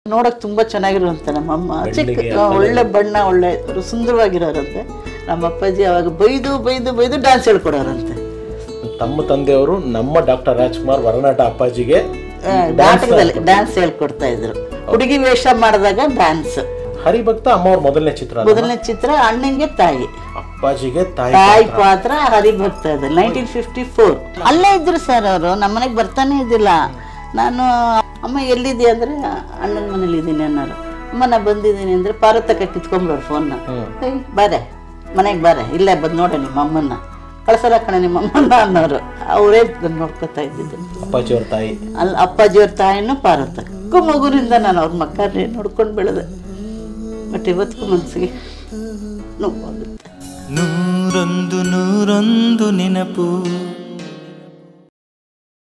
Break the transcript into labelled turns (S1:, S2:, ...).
S1: ನೋಡಕ್ ತುಂಬಾ ಚೆನ್ನಾಗಿರುವಂತೆ ನಮ್ಮಮ್ಮ ಚಿಕ್ಕ
S2: ಬೆಳ್ಳಿಗೆ
S1: ಆ, ಒಳ್ಳೆ ಬಣ್ಣ ಒಳ್ಳೆ ಸುಂದರವಾಗಿರೋರಂತೆ ನಮ್ಮ ಅಪ್ಪಾಜಿ ಅವಾಗ ಬೈದು ಬೈದು ಬೈದು ಡ್ಯಾನ್ಸ್ ಹೇಳ್ಕೊಡೋರಂತೆ
S2: ತಮ್ಮ ತಂದೆಯವರು ನಮ್ಮ ಡಾಕ್ಟರ್ ರಾಜ್ಕುಮಾರ್ ವರನಾಟ ಅಪ್ಪಾಜಿಗೆ
S1: ಆ, ನಾಟಕದಲ್ಲಿ ಡ್ಯಾನ್ಸ್ ಹೇಳ್ಕೊಡ್ತಾ ಇದ್ರು ಹುಡುಗಿ ವೇಷ ಮಾಡಿದಾಗ ಡ್ಯಾನ್ಸ್
S2: ಹರಿಭಕ್ತ ಅಮ್ಮವ್ರ ಮೊದಲನೇ ಚಿತ್ರ ಅದು.
S1: ಮೊದಲನೇ ಚಿತ್ರ ಅಣ್ಣಂಗೆ ತಾಯಿ
S2: ಅಪ್ಪಾಜಿಗೆ ತಾಯಿ
S1: ತಾಯಿ ಪಾತ್ರ ಹರಿಭಕ್ತ ಅದು ನೈನ್ಟೀನ್ ಫಿಫ್ಟಿ ಫೋರ್ ಅಲ್ಲೇ ಇದ್ರು ಸರ್ ಅವರು ನಮ್ಮನೆಗೆ ಬರ್ತಾನೆ ಇದ್ದಿಲ್ಲ ನಾನು ಅಮ್ಮ ಎಲ್ಲಿದೆ ಅಂದರೆ ಅಣ್ಣನ ಮನೇಲಿ ಇದ್ದೀನಿ ಅನ್ನೋರು ಅಮ್ಮ ನಾ ಬಂದಿದ್ದೀನಿ ಅಂದರೆ ಪಾರತಕ್ಕ ಕಿತ್ಕೊಂಬಿಡೋರು ಫೋನ್ನ ಏಯ್ ಬಾರೆ ಮನೆಗೆ ಬಾರೆ ಇಲ್ಲೇ ಬಂದು ನೋಡ ನಿಮ್ಮ ಅಮ್ಮನ್ನ ಕಳ್ಸಲ್ಲ ಕಣ ನಿಮ್ಮ ಅಮ್ಮನ್ನ ಅನ್ನೋರು ಅವರೇ ನೋಡ್ಕೊತಾ ಇದ್ದಿದ್ದು
S2: ಅಪ್ಪಾಜಿಯವ್ರ ತಾಯಿ
S1: ಅಲ್ಲಿ ಅಪ್ಪಾಜಿಯವ್ರ ತಾಯಿನೂ ಪಾರತ ಚಿಕ್ಕ ಮಗುರಿಂದ ನಾನು ಅವ್ರ ಮಕ್ಕಳನ್ನೇ ನೋಡ್ಕೊಂಡು ಬೆಳೆದೆ ಬಟ್ ಇವತ್ತಿಗೂ ಮನಸ್ಸಿಗೆ ನೋವಾಗುತ್ತೆ
S3: ನೂರೊಂದು ನೂರೊಂದು ನೆನಪು